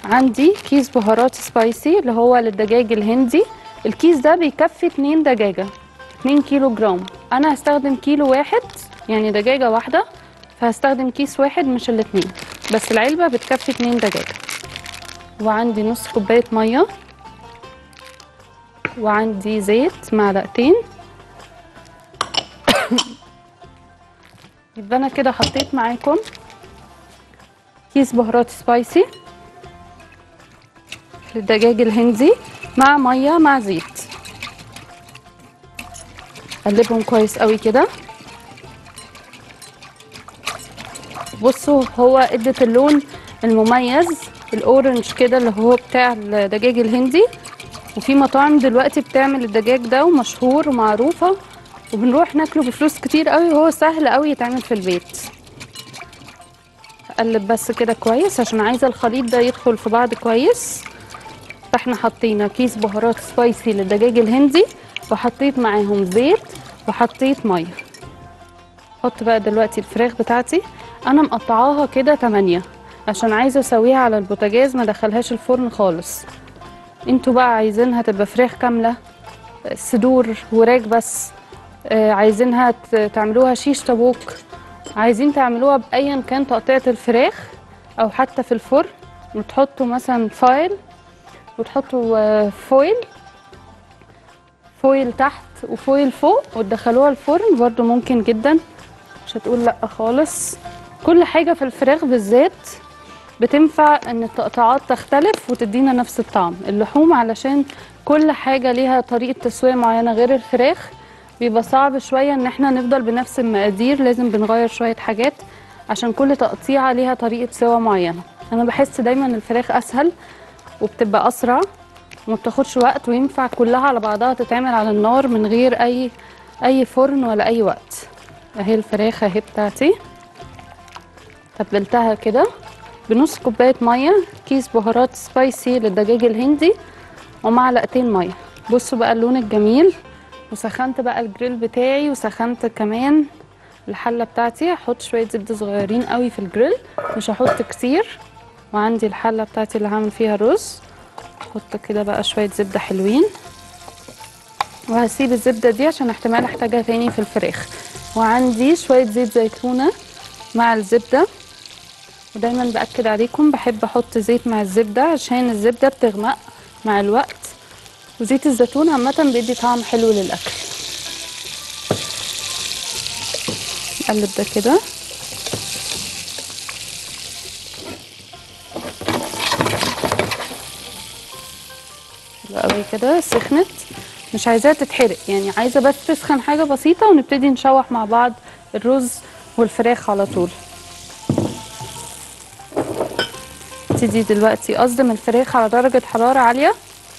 عندي كيس بهارات سبايسي اللي هو للدجاج الهندي الكيس ده بيكفي 2 دجاجة 2 كيلو جرام انا هستخدم كيلو واحد يعني دجاجة واحدة فهستخدم كيس واحد مش الاتنين بس العلبة بتكفي 2 دجاجة وعندي نص كوباية مية وعندي زيت معلقتين يبقى انا كده حطيت معاكم كيس بهارات سبايسي للدجاج الهندي مع ميه مع زيت قلبهم كويس قوي كده بصوا هو ادت اللون المميز الاورنج كده اللي هو بتاع الدجاج الهندي وفي مطاعم دلوقتي بتعمل الدجاج ده ومشهور ومعروفه وبنروح ناكله بفلوس كتير قوي وهو سهل قوي يتعمل في البيت اقلب بس كده كويس عشان عايزه الخليط ده يدخل في بعض كويس فاحنا حطينا كيس بهارات سبايسي للدجاج الهندي وحطيت معاهم زيت وحطيت ميه احط بقى دلوقتي الفراخ بتاعتي انا مقطعاها كده تمانية عشان عايزه اسويها على البوتاجاز ما دخلهاش الفرن خالص انتوا بقى عايزينها تبقى فراخ كامله صدور وراك بس آه، عايزينها ت- تعملوها شيش طاووق عايزين تعملوها بايا كان تقطيعه الفراخ او حتى في الفرن وتحطوا مثلا فايل وتحطوا آه، فويل فويل تحت وفويل فوق وتدخلوها الفرن برضو ممكن جدا مش هتقول لا خالص كل حاجه في الفراخ بالذات بتنفع ان التقطيعات تختلف وتدينا نفس الطعم اللحوم علشان كل حاجه ليها طريقه تسويه معينه غير الفراخ بيبقى صعب شويه ان احنا نفضل بنفس المقادير لازم بنغير شويه حاجات عشان كل تقطيعه ليها طريقه سوا معينه انا بحس دايما الفراخ اسهل وبتبقى اسرع وما بتاخدش وقت وينفع كلها على بعضها تتعمل على النار من غير اي اي فرن ولا اي وقت اهي الفراخ اهي بتاعتي تبلتها كده بنص كوبايه ميه كيس بهارات سبايسي للدجاج الهندي ومعلقتين ميه بصوا بقى اللون الجميل وسخنت بقى الجريل بتاعي وسخنت كمان الحله بتاعتي هحط شويه زبده صغيرين قوي في الجريل مش هحط كتير وعندي الحله بتاعتي اللي هعمل فيها رز احط كده بقى شويه زبده حلوين وهسيب الزبده دي عشان احتمال احتاجها تاني في الفراخ وعندي شويه زيت زيتونه مع الزبده ودايما باكد عليكم بحب احط زيت مع الزبده عشان الزبده بتغمق مع الوقت وزيت الزيتون عامه بيدي طعم حلو للاكل نقلب ده كده حلو قوي كده سخنت مش عايزاها تتحرق يعني عايزه بس تسخن حاجه بسيطه ونبتدي نشوح مع بعض الرز والفراخ على طول ابتدي دلوقتي اصدم الفراخ على درجه حراره عاليه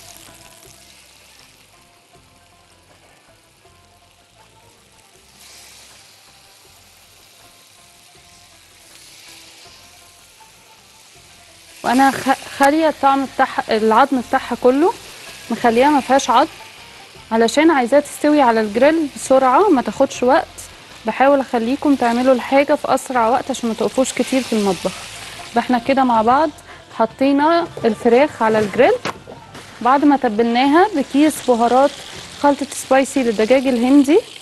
وانا خ- خاليه الطعم بتاعها العظم بتاعها كله مخليها ما فيهاش عظم علشان عايزاها تستوي على الجريل بسرعه ما تاخدش وقت بحاول اخليكم تعملوا الحاجه في اسرع وقت عشان ما تقفوش كتير في المطبخ يبقى احنا كده مع بعض حطينا الفراخ على الجريل بعد ما تبلناها بكيس بهارات خلطه سبايسي للدجاج الهندي